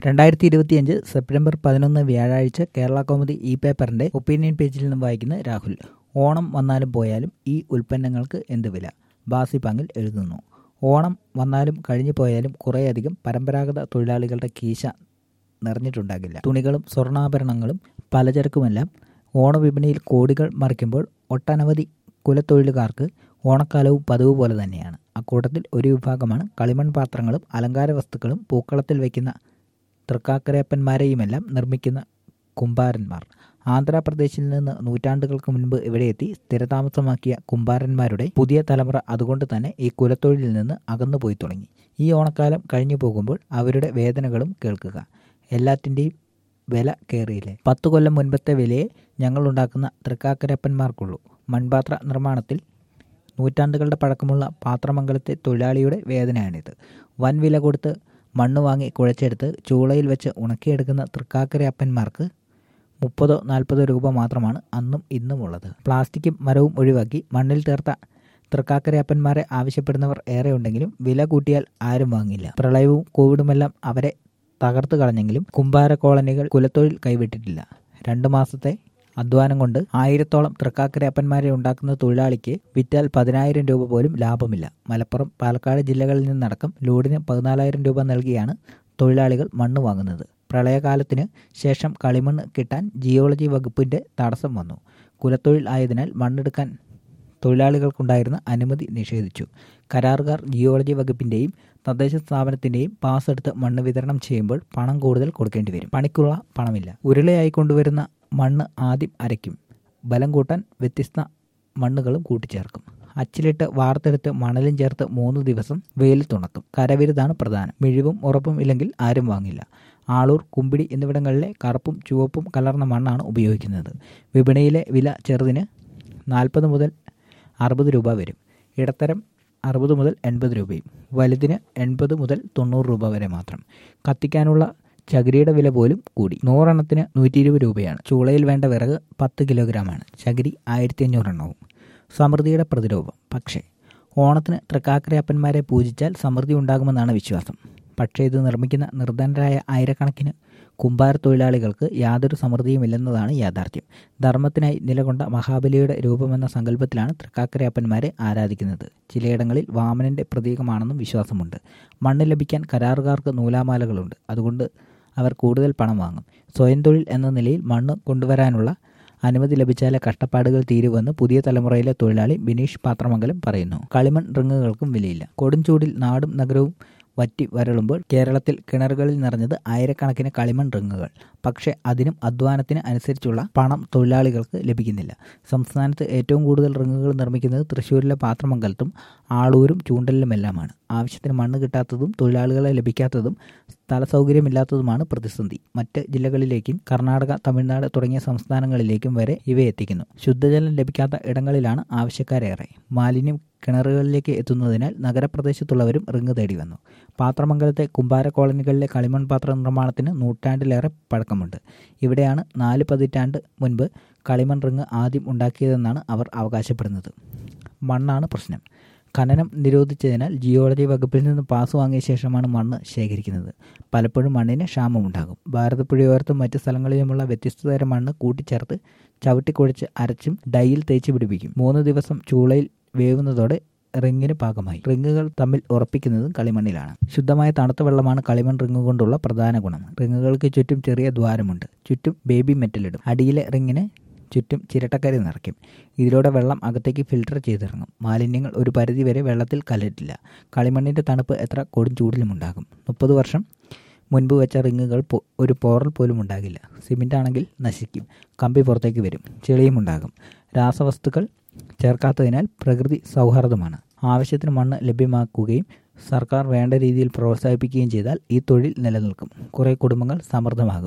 രണ്ടായിരത്തി ഇരുപത്തിയഞ്ച് സെപ്റ്റംബർ പതിനൊന്ന് വ്യാഴാഴ്ച കേരള കൗമുദി ഇ പേപ്പറിന്റെ ഒപ്പീനിയൻ പേജിൽ നിന്നും വായിക്കുന്ന രാഹുൽ ഓണം വന്നാലും പോയാലും ഈ ഉൽപ്പന്നങ്ങൾക്ക് എന്ത് വില ബാസി പാങ്ങിൽ എഴുതുന്നു ഓണം വന്നാലും കഴിഞ്ഞു പോയാലും കുറേയധികം പരമ്പരാഗത തൊഴിലാളികളുടെ കീശ നിറഞ്ഞിട്ടുണ്ടാകില്ല തുണികളും സ്വർണ്ണാഭരണങ്ങളും പലചരക്കുമെല്ലാം ഓണവിപണിയിൽ കോടികൾ മറിക്കുമ്പോൾ ഒട്ടനവധി കുലത്തൊഴിലുകാർക്ക് ഓണക്കാലവും പതിവ് പോലെ തന്നെയാണ് അക്കൂട്ടത്തിൽ ഒരു വിഭാഗമാണ് കളിമൺ പാത്രങ്ങളും അലങ്കാര വസ്തുക്കളും പൂക്കളത്തിൽ വയ്ക്കുന്ന തൃക്കാക്കരയപ്പന്മാരെയുമെല്ലാം നിർമ്മിക്കുന്ന കുമ്പാരന്മാർ ആന്ധ്രാപ്രദേശിൽ നിന്ന് നൂറ്റാണ്ടുകൾക്ക് മുൻപ് ഇവിടെയെത്തി സ്ഥിരതാമസമാക്കിയ കുമ്പാരന്മാരുടെ പുതിയ തലമുറ അതുകൊണ്ട് തന്നെ ഈ കുലത്തൊഴിലിൽ നിന്ന് അകന്നുപോയി തുടങ്ങി ഈ ഓണക്കാലം കഴിഞ്ഞു പോകുമ്പോൾ അവരുടെ വേദനകളും കേൾക്കുക എല്ലാറ്റിൻ്റെയും വില കയറിയില്ലേ പത്തു കൊല്ലം മുൻപത്തെ വിലയെ ഞങ്ങളുണ്ടാക്കുന്ന തൃക്കാക്കരപ്പന്മാർക്കുള്ളൂ മൺപാത്ര നിർമ്മാണത്തിൽ നൂറ്റാണ്ടുകളുടെ പഴക്കമുള്ള പാത്രമംഗലത്തെ തൊഴിലാളിയുടെ വേദനയാണിത് വൻ വില കൊടുത്ത് മണ്ണ് വാങ്ങി കുഴച്ചെടുത്ത് ചൂളയിൽ വെച്ച് ഉണക്കിയെടുക്കുന്ന തൃക്കാക്കര അപ്പന്മാർക്ക് മുപ്പതോ നാൽപ്പതോ രൂപ മാത്രമാണ് അന്നും ഇന്നും ഉള്ളത് പ്ലാസ്റ്റിക്കും മരവും ഒഴിവാക്കി മണ്ണിൽ തീർത്ത തൃക്കാക്കര അപ്പന്മാരെ ആവശ്യപ്പെടുന്നവർ ഏറെ ഉണ്ടെങ്കിലും വില കൂട്ടിയാൽ ആരും വാങ്ങില്ല പ്രളയവും കോവിഡുമെല്ലാം അവരെ തകർത്തു കളഞ്ഞെങ്കിലും കുമ്പാര കോളനികൾ കുലത്തൊഴിൽ കൈവിട്ടിട്ടില്ല രണ്ടു മാസത്തെ അധ്വാനം കൊണ്ട് ആയിരത്തോളം തൃക്കാക്കര അപ്പന്മാരെ ഉണ്ടാക്കുന്ന തൊഴിലാളിക്ക് വിറ്റാൽ പതിനായിരം രൂപ പോലും ലാഭമില്ല മലപ്പുറം പാലക്കാട് ജില്ലകളിൽ നിന്നടക്കം ലോഡിന് പതിനാലായിരം രൂപ നൽകിയാണ് തൊഴിലാളികൾ മണ്ണ് വാങ്ങുന്നത് പ്രളയകാലത്തിന് ശേഷം കളിമണ്ണ് കിട്ടാൻ ജിയോളജി വകുപ്പിന്റെ തടസ്സം വന്നു കുലത്തൊഴിൽ ആയതിനാൽ മണ്ണെടുക്കാൻ തൊഴിലാളികൾക്കുണ്ടായിരുന്ന അനുമതി നിഷേധിച്ചു കരാറുകാർ ജിയോളജി വകുപ്പിന്റെയും തദ്ദേശ സ്ഥാപനത്തിന്റെയും പാസ് എടുത്ത് മണ്ണ് വിതരണം ചെയ്യുമ്പോൾ പണം കൂടുതൽ കൊടുക്കേണ്ടി വരും പണിക്കുള്ള പണമില്ല ഉരുളയായി കൊണ്ടുവരുന്ന മണ്ണ് ആദ്യം അരയ്ക്കും ബലം കൂട്ടാൻ വ്യത്യസ്ത മണ്ണുകളും കൂട്ടിച്ചേർക്കും അച്ചിലിട്ട് വാർത്തെടുത്ത് മണലും ചേർത്ത് മൂന്ന് ദിവസം വെയിൽ തുണക്കും കരവിരുതാണ് പ്രധാനം മിഴിവും ഉറപ്പും ഇല്ലെങ്കിൽ ആരും വാങ്ങില്ല ആളൂർ കുമ്പിടി എന്നിവിടങ്ങളിലെ കറുപ്പും ചുവപ്പും കലർന്ന മണ്ണാണ് ഉപയോഗിക്കുന്നത് വിപണിയിലെ വില ചെറുതിന് നാൽപ്പത് മുതൽ അറുപത് രൂപ വരും ഇടത്തരം അറുപത് മുതൽ എൺപത് രൂപയും വലുതിന് എൺപത് മുതൽ തൊണ്ണൂറ് രൂപ വരെ മാത്രം കത്തിക്കാനുള്ള ചകിരിയുടെ വില പോലും കൂടി നൂറെണ്ണത്തിന് നൂറ്റി ഇരുപത് രൂപയാണ് ചൂളയിൽ വേണ്ട വിറക് പത്ത് കിലോഗ്രാമാണ് ചകിരി ആയിരത്തി അഞ്ഞൂറെണ്ണവും സമൃദ്ധിയുടെ പ്രതിരൂപം പക്ഷേ ഓണത്തിന് തൃക്കാക്കരയപ്പന്മാരെ പൂജിച്ചാൽ സമൃദ്ധി ഉണ്ടാകുമെന്നാണ് വിശ്വാസം പക്ഷേ ഇത് നിർമ്മിക്കുന്ന നിർധനരായ ആയിരക്കണക്കിന് കുമ്പാര തൊഴിലാളികൾക്ക് യാതൊരു സമൃദ്ധിയുമില്ലെന്നതാണ് യാഥാർത്ഥ്യം ധർമ്മത്തിനായി നിലകൊണ്ട മഹാബലിയുടെ രൂപമെന്ന സങ്കല്പത്തിലാണ് തൃക്കാക്കരയപ്പന്മാരെ ആരാധിക്കുന്നത് ചിലയിടങ്ങളിൽ വാമനന്റെ പ്രതീകമാണെന്നും വിശ്വാസമുണ്ട് മണ്ണ് ലഭിക്കാൻ കരാറുകാർക്ക് നൂലാമാലകളുണ്ട് അതുകൊണ്ട് അവർ കൂടുതൽ പണം വാങ്ങും സ്വയം തൊഴിൽ എന്ന നിലയിൽ മണ്ണ് കൊണ്ടുവരാനുള്ള അനുമതി ലഭിച്ചാലേ കഷ്ടപ്പാടുകൾ തീരുവെന്ന് പുതിയ തലമുറയിലെ തൊഴിലാളി ബിനീഷ് പാത്രമംഗലം പറയുന്നു കളിമൺ റിങ്ങുകൾക്കും വിലയില്ല കൊടുംചൂടിൽ നാടും നഗരവും വറ്റി വരളുമ്പോൾ കേരളത്തിൽ കിണറുകളിൽ നിറഞ്ഞത് ആയിരക്കണക്കിന് കളിമൺ റിങ്ങുകൾ പക്ഷേ അതിനും അധ്വാനത്തിന് അനുസരിച്ചുള്ള പണം തൊഴിലാളികൾക്ക് ലഭിക്കുന്നില്ല സംസ്ഥാനത്ത് ഏറ്റവും കൂടുതൽ റിങ്ങുകൾ നിർമ്മിക്കുന്നത് തൃശ്ശൂരിലെ പാത്രമംഗലത്തും ആളൂരും ചൂണ്ടലിലുമെല്ലാമാണ് ആവശ്യത്തിന് മണ്ണ് കിട്ടാത്തതും തൊഴിലാളികളെ ലഭിക്കാത്തതും സ്ഥല സൗകര്യമില്ലാത്തതുമാണ് പ്രതിസന്ധി മറ്റ് ജില്ലകളിലേക്കും കർണാടക തമിഴ്നാട് തുടങ്ങിയ സംസ്ഥാനങ്ങളിലേക്കും വരെ ഇവ എത്തിക്കുന്നു ശുദ്ധജലം ലഭിക്കാത്ത ഇടങ്ങളിലാണ് ആവശ്യക്കാരേറെ മാലിന്യം കിണറുകളിലേക്ക് എത്തുന്നതിനാൽ നഗരപ്രദേശത്തുള്ളവരും റിങ് തേടി വന്നു പാത്രമംഗലത്തെ കുമ്പാര കോളനികളിലെ കളിമൺ പാത്ര നിർമ്മാണത്തിന് നൂറ്റാണ്ടിലേറെ പഴക്കമുണ്ട് ഇവിടെയാണ് നാല് പതിറ്റാണ്ട് മുൻപ് കളിമൺ റിങ് ആദ്യം ഉണ്ടാക്കിയതെന്നാണ് അവർ അവകാശപ്പെടുന്നത് മണ്ണാണ് പ്രശ്നം ഖനനം നിരോധിച്ചതിനാൽ ജിയോളജി വകുപ്പിൽ നിന്ന് പാസ് വാങ്ങിയ ശേഷമാണ് മണ്ണ് ശേഖരിക്കുന്നത് പലപ്പോഴും മണ്ണിന് ക്ഷാമമുണ്ടാകും ഭാരതപ്പുഴയോരത്തും മറ്റ് സ്ഥലങ്ങളിലുമുള്ള വ്യത്യസ്ത തരം മണ്ണ് കൂട്ടിച്ചേർത്ത് ചവിട്ടിക്കുഴച്ച് അരച്ചും ഡൈയിൽ തേച്ച് പിടിപ്പിക്കും മൂന്ന് ദിവസം ചൂളയിൽ വേവുന്നതോടെ റിങ്ങിന് പാകമായി റിങ്ങുകൾ തമ്മിൽ ഉറപ്പിക്കുന്നതും കളിമണ്ണിലാണ് ശുദ്ധമായ തണുത്ത വെള്ളമാണ് കളിമൺ റിങ് കൊണ്ടുള്ള പ്രധാന ഗുണം റിങ്ങുകൾക്ക് ചുറ്റും ചെറിയ ദ്വാരമുണ്ട് ചുറ്റും ബേബി മെറ്റലിടും അടിയിലെ റിങ്ങിന് ചുറ്റും ചിരട്ടക്കരി നിറയ്ക്കും ഇതിലൂടെ വെള്ളം അകത്തേക്ക് ഫിൽട്ടർ ചെയ്തിറങ്ങും മാലിന്യങ്ങൾ ഒരു പരിധിവരെ വെള്ളത്തിൽ കലരില്ല കളിമണ്ണിൻ്റെ തണുപ്പ് എത്ര കൊടും ചൂടിലും ഉണ്ടാകും മുപ്പത് വർഷം മുൻപ് വെച്ച റിങ്ങുകൾ ഒരു പോറൽ പോലും ഉണ്ടാകില്ല സിമെൻ്റ് ആണെങ്കിൽ നശിക്കും കമ്പി പുറത്തേക്ക് വരും ചെളിയും ഉണ്ടാകും രാസവസ്തുക്കൾ ചേർക്കാത്തതിനാൽ പ്രകൃതി സൗഹാർദ്ദമാണ് ആവശ്യത്തിന് മണ്ണ് ലഭ്യമാക്കുകയും സർക്കാർ വേണ്ട രീതിയിൽ പ്രോത്സാഹിപ്പിക്കുകയും ചെയ്താൽ ഈ തൊഴിൽ നിലനിൽക്കും കുറേ കുടുംബങ്ങൾ സമൃദ്ധമാകും